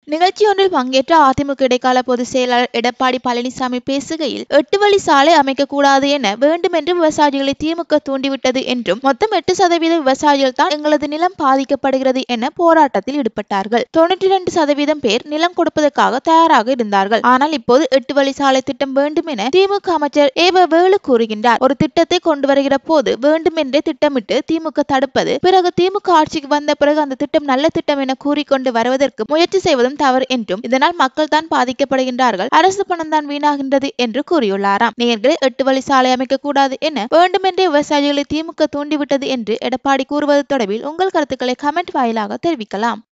நிகழ்ச்சி ஒன்றில் பங்கேற்ற அதிமுக இடைக்கால பொதுச் செயலாளர் எடப்பாடி பழனிசாமி பேசுகையில் எட்டு வழி சாலை அமைக்கக்கூடாது என வேண்டுமென்று விவசாயிகளை திமுக தூண்டிவிட்டது என்றும் மொத்தம் எட்டு சதவீத விவசாயிகள் தான் எங்களது நிலம் பாதிக்கப்படுகிறது என போராட்டத்தில் ஈடுபட்டார்கள் தொன்னூற்றி இரண்டு சதவீதம் பேர் நிலம் கொடுப்பதற்காக தயாராக இருந்தார்கள் ஆனால் இப்போது எட்டு வழி சாலை திட்டம் வேண்டும் என திமுக அமைச்சர் ஏவ வேலு கூறுகின்றார் ஒரு திட்டத்தை கொண்டு வருகிற போது வேண்டுமென்றே திட்டமிட்டு திமுக தடுப்பது பிறகு திமுக ஆட்சிக்கு வந்த பிறகு அந்த திட்டம் நல்ல திட்டம் என கூறிக்கொண்டு வருவதற்கு முயற்சி செய்வதும் தவறு என்றும் இதனால் மக்கள் தான் பாதிக்கப்படுகின்றார்கள் அரசு பணம் தான் வீணாகின்றது என்று கூறியுள்ளாராம் நேர்களே எட்டு வழி சாலை அமைக்க கூடாது என வேண்டுமென்றே விவசாயிகளை திமுக தூண்டிவிட்டது என்று எடப்பாடி கூறுவது தொடர்பில் உங்கள் கருத்துக்களை கமெண்ட் வாயிலாக தெரிவிக்கலாம்